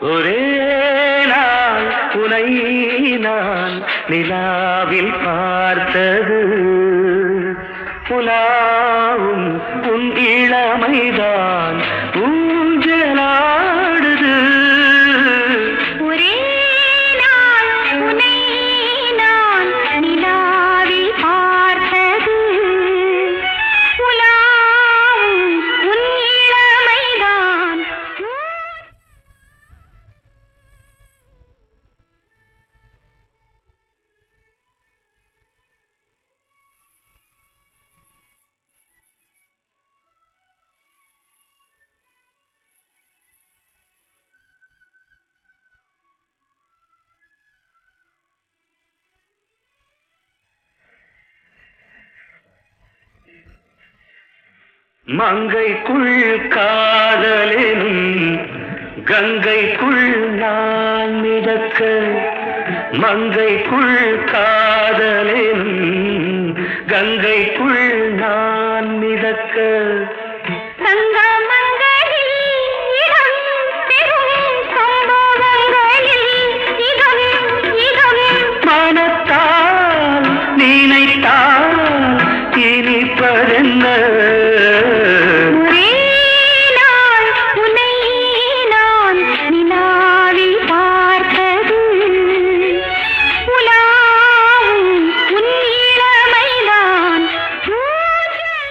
ஒரே நாள் உனை நான் நிலாவில் பார்த்தது புலாவும் உன் இளமைதான் ஊஞ்சலாடுது ஒரே நாள் உன்னை நான் நிலாவில் பார்த்தது உலாவும் உன் இளமைதான் மங்கைக்குள் காதலினும் கங்கைக்குள் நான் மிதக்க மங்கைக்குள் காதலினும் கங்கைக்குள் நான் மிதக்க சங்கமங்களில் இடம் பெறும் சம்பவங்களில் இடம் இடம் மனத்தால் நினைத்தால் இனிப்பதென்ன ஒரே நாள் உன்னை நான் நிலாவில் பார்த்தது உலாவும் உன் இளமைதான் ஊஞ்சலா-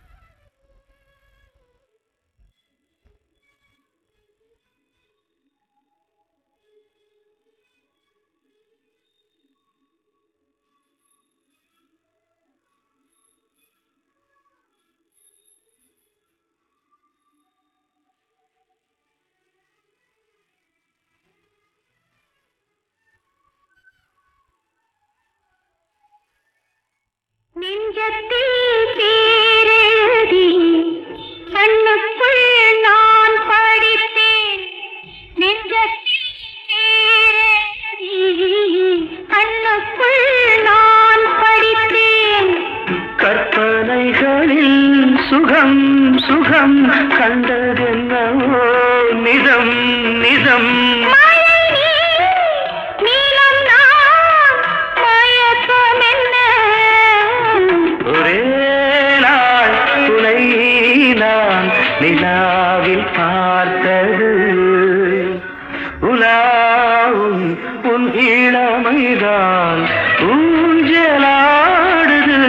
நெஞ்சத்தில் பேரெழுதி கண்ணுக்குள் நான் படித்தேன் நெஞ்சத்தில் பேரெழுதி கண்ணுக்குள் நான் படித்தேன் கற்பனைகளில் சுகம் சுகம் கண்டதென்னவோ நிதம் நிதம் மழை நீர், நீலம் நான், மயக்கம் என்ன? ஒரே நாள் துணை நான் நிலாவில் பார்த்தது உலாவும் உன் இளமைதான் ஊஞ்சலாடுது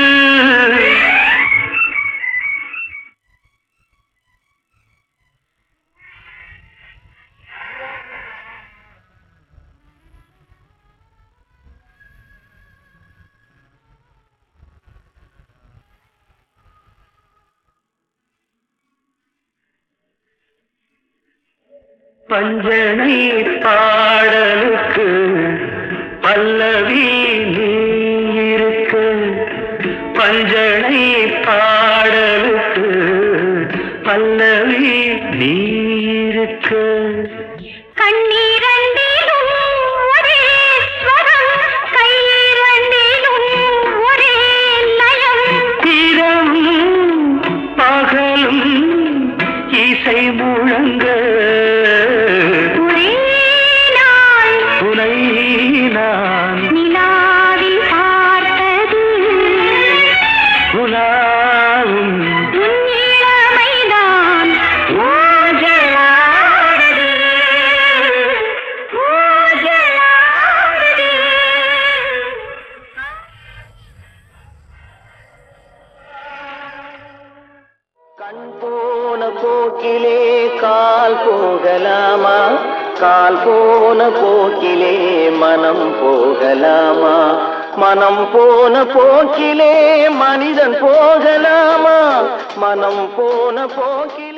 பஞ்சனை பாடலுக்கு பல்லவி நீ இருக்க பஞ்சனை பாடலுக்கு பல்லவி நீ இருக்க கண்ணீரண்டிலும் ஒரே ஸ்வரம், கையிரண்டிலும் ஒரே லயம். இரவும் பகலும் இசை முழங்க ஒரே நாள் துணை நான் நிலாவில் பார்த்தது உலாவும் உன் இளமைதான் ஊஞ்சலாடுது, ஊஞ்சலாடுது. கண் போன போக்கிலே கால் போகலாமா கால் போன போக்கிலே மனம் போகலாமா மனம் போன போக்கிலே மனிதன் போகலாமா மனம் போன போக்கிலே